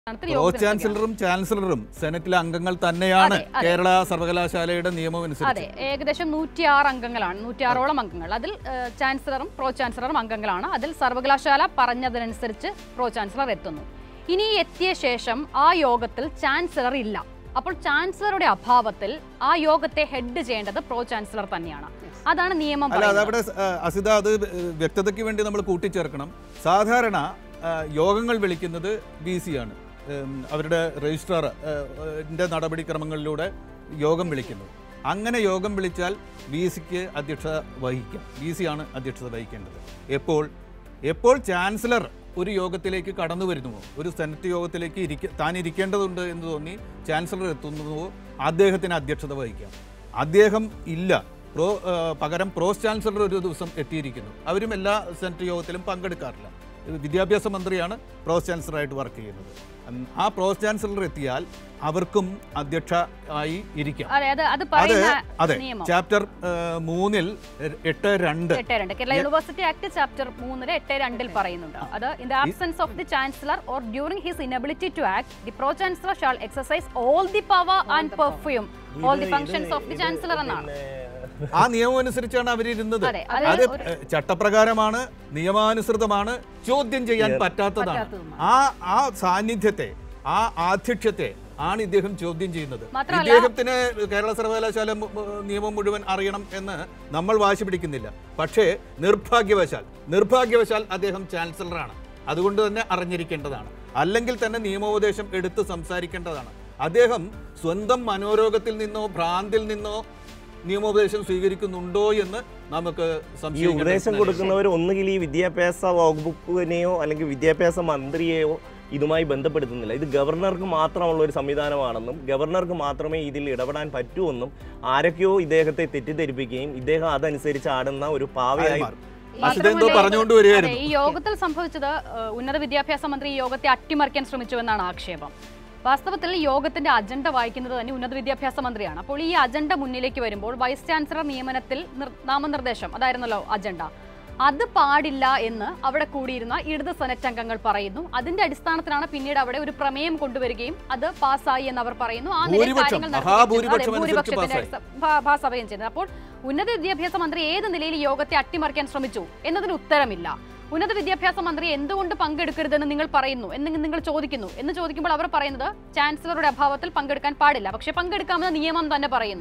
അടിസ്ഥാനത്തിൽ പ്രോ യോഗത്തിന് ചാൻസലറും ചാൻസലറും സെനറ്റിലെ അംഗങ്ങൾ തന്നെയാണ് അതെ, അതെ. കേരള സർവകലാശാലയുടെ നിയമം അതെ അനുസരിച്ച് ഏകദേശം നൂറ്റിയാറ് അംഗങ്ങളാണ് നൂറ്റിയാറോളം അംഗങ്ങൾ അതിൽ ഏഹ്, ചാൻസലറും പ്രോ ചാൻസലറും അംഗങ്ങളാണ് അതിൽ സർവകലാശാല പറഞ്ഞതിനനുസരിച്ച് പ്രോ ചാൻസലർ എത്തുന്നു ഇനി എത്തിയ ശേഷം ആ യോഗത്തിൽ ചാൻസലർ ഇല്ല അപ്പോൾ ചാൻസലറുടെ അഭാവത്തിൽ ആ യോഗത്തെ ഹെഡ് ചെയ്യേണ്ടത് പ്രോ ചാൻസലർ തന്നെയാണ് അതാണ് നിയമം അല്ല പറയുന്നത്. അതവിടെ ആ, അസിത അത് വ്യക്തതയ്ക്ക് വേണ്ടി നമ്മൾ കൂട്ടിച്ചേർക്കണം സാധാരണ ആ, യോഗങ്ങൾ വിളിക്കുന്നത് ബി സി ആണ് ഉം, അവരുടെ രജിസ്ട്രാർ ന്റെ നടപടിക്രമങ്ങളിലൂടെ യോഗം വിളിക്കുന്നത് അങ്ങനെ യോഗം വിളിച്ചാൽ ബി സിക്ക് അധ്യക്ഷത വഹിക്കാം ബി സി ആണ് അധ്യക്ഷത വഹിക്കേണ്ടത് എപ്പോൾ എപ്പോൾ ചാൻസലർ ഒരു യോഗത്തിലേക്ക് കടന്നു വരുന്നുവോ ഒരു സെനറ്റ് യോഗത്തിലേക്ക് ഇരിക്ക താൻ ഇരിക്കേണ്ടതുണ്ട് എന്ന് തോന്നി ചാൻസലർ എത്തുന്നുവോ അദ്ദേഹത്തിന് അധ്യക്ഷത വഹിക്കാം അദ്ദേഹം ഇല്ല പ്രോ ആ, പകരം പ്രോസ് ചാൻസലർ ഒരു ദിവസം എത്തിയിരിക്കുന്നു അവരും എല്ലാ സെനറ്റ് യോഗത്തിലും പങ്കെടുക്കാറില്ല ഇത് വിദ്യാഭ്യാസ മന്ത്രിയാണ് പ്രോസ് ചാൻസലറായിട്ട് വർക്ക് ചെയ്യുന്നത് ഉം, ആ പ്രോസ് ചാൻസലർ എത്തിയാൽ അവർക്കും അധ്യക്ഷ ആയി ഇരിക്കാം അതെ അത് അത് അത് പറയുന്ന അതെ നിയമം ചാപ്റ്റർ ആ, മൂന്നിൽ എട്ട് രണ്ട് എട്ട് രണ്ട് കേരള യൂണിവേഴ്സിറ്റി ആക്ട് ചാപ്റ്റർ മൂന്നില് എട്ട് രണ്ടിൽ പറയുന്നുണ്ട് അത് in the absence of the chancellor or during his inability to act the pro chancellor shall exercise all the power and perform all the functions of the chancellor എന്നാണ് ആ നിയമം അനുസരിച്ചാണ് അവരിരുന്നത് അതെ, അത് അത് ഒരു- ഏ, ചട്ടപ്രകാരമാണ് നിയമാനുസൃതമാണ് ചോദ്യം ചെയ്യാൻ പറ്റാത്തതാണ് പറ്റാത്തതുമാണ്. ആ ആ സാന്നിധ്യത്തെ ആ ആധ്യക്ഷത്തെ ആണ് ഇദ്ദേഹം ചോദ്യം ചെയ്യുന്നത് മാത്രമല്ല- ഇദ്ദേഹത്തിന് കേരള സർവകലാശാല മു- മു- നിയമം മുഴുവൻ അറിയണം എന്ന് നമ്മൾ വാശി പിടിക്കുന്നില്ല പക്ഷേ നിർഭാഗ്യവശാൽ നിർഭാഗ്യവശാൽ അദ്ദേഹം ചാൻസലറാണ് അതുകൊണ്ട് തന്നെ അറിഞ്ഞിരിക്കേണ്ടതാണ് അല്ലെങ്കിൽ തന്നെ നിയമോപദേശം എടുത്ത് സംസാരിക്കേണ്ടതാണ് അദ്ദേഹം സ്വന്തം മനോരോഗത്തിൽ നിന്നോ ഭ്രാന്തിൽ നിന്നോ നിയമോപദേശം സ്വീകരിക്കുന്നുണ്ടോ എന്ന് നമുക്ക് ഈ സംശയിക്കേണ്ട ഉപദേശം കാര്യമില്ല. കൊടുക്കുന്നവർ ഒന്നുകിൽ ഈ വിദ്യാഭ്യാസ വകുപ്പിനെയോ അല്ലെങ്കിൽ വിദ്യാഭ്യാസ മന്ത്രിയെയോ ഇതുമായി ബന്ധപ്പെടുത്തുന്നില്ല ഇത് ഗവർണർക്ക് മാത്രമുള്ള ഒരു സംവിധാനമാണെന്നും ഗവർണർക്ക് മാത്രമേ ഇതിൽ ഇടപെടാൻ പറ്റൂ ആരൊക്കെയോ ഇദ്ദേഹത്തെ തെറ്റിദ്ധരിപ്പിക്കുകയും ഇദ്ദേഹം അതനുസരിച്ച് ആടുന്ന ഒരു പാവയായി മാറും. അസിതെന്തോ മാത്രമല്ല, പറഞ്ഞുകൊണ്ട് അതെ, വരികയായിരുന്നു ഈ യോഗത്തിൽ സംഭവിച്ചത് ഏഹ്, ഉന്നത വിദ്യാഭ്യാസ മന്ത്രി ഈ യോഗത്തെ അട്ടിമറിക്കാൻ ശ്രമിച്ചുവെന്നാണ് ആക്ഷേപം വാസ്തവത്തിൽ ഈ യോഗത്തിന്റെ അജണ്ട വായിക്കുന്നത് തന്നെ ഉന്നത വിദ്യാഭ്യാസ മന്ത്രിയാണ് അപ്പോൾ ഈ അജണ്ട മുന്നിലേക്ക് വരുമ്പോൾ വൈസ് ചാൻസലർ നിയമനത്തിൽ നിർ- നാമനിർദ്ദേശം അതായിരുന്നല്ലോ അജണ്ട അത് പാടില്ല എന്ന് അവിടെ കൂടിയിരുന്ന ഇടത് സെനറ്റ് അംഗങ്ങൾ പറയുന്നു അതിന്റെ അടിസ്ഥാനത്തിലാണ് പിന്നീട് അവിടെ ഒരു പ്രമേയം കൊണ്ടുവരികയും അത് പാസ്സായി എന്ന് അവർ പറയുന്നു ആ നിലയിൽ ഭൂരിപക്ഷം, കാര്യങ്ങൾ നടക്കുകയും ചെയ്യുന്നു. അതെ, മഹാഭൂരിപക്ഷം അനുസരിച്ച് ഭൂരിപക്ഷത്തിന്റെ പാസ്സായി. അടിസ്ഥ- പാ- പാസ്സാവുകയും ചെയ്യുന്നത് അപ്പോൾ ഉന്നത വിദ്യാഭ്യാസ മന്ത്രി ഏത് നിലയിൽ ഈ യോഗത്തെ അട്ടിമറിക്കാൻ ശ്രമിച്ചു എന്നതിന് ഉത്തരമില്ല ഉന്നത വിദ്യാഭ്യാസ മന്ത്രി എന്തുകൊണ്ട് പങ്കെടുക്കരുതെന്ന് നിങ്ങൾ പറയുന്നു എന്ന് നിങ്ങൾ ചോദിക്കുന്നു എന്ന് ചോദിക്കുമ്പോൾ അവർ പറയുന്നത് ചാൻസലറുടെ അഭാവത്തിൽ പങ്കെടുക്കാൻ പാടില്ല പക്ഷെ പങ്കെടുക്കാമെന്ന് നിയമം തന്നെ പറയുന്നു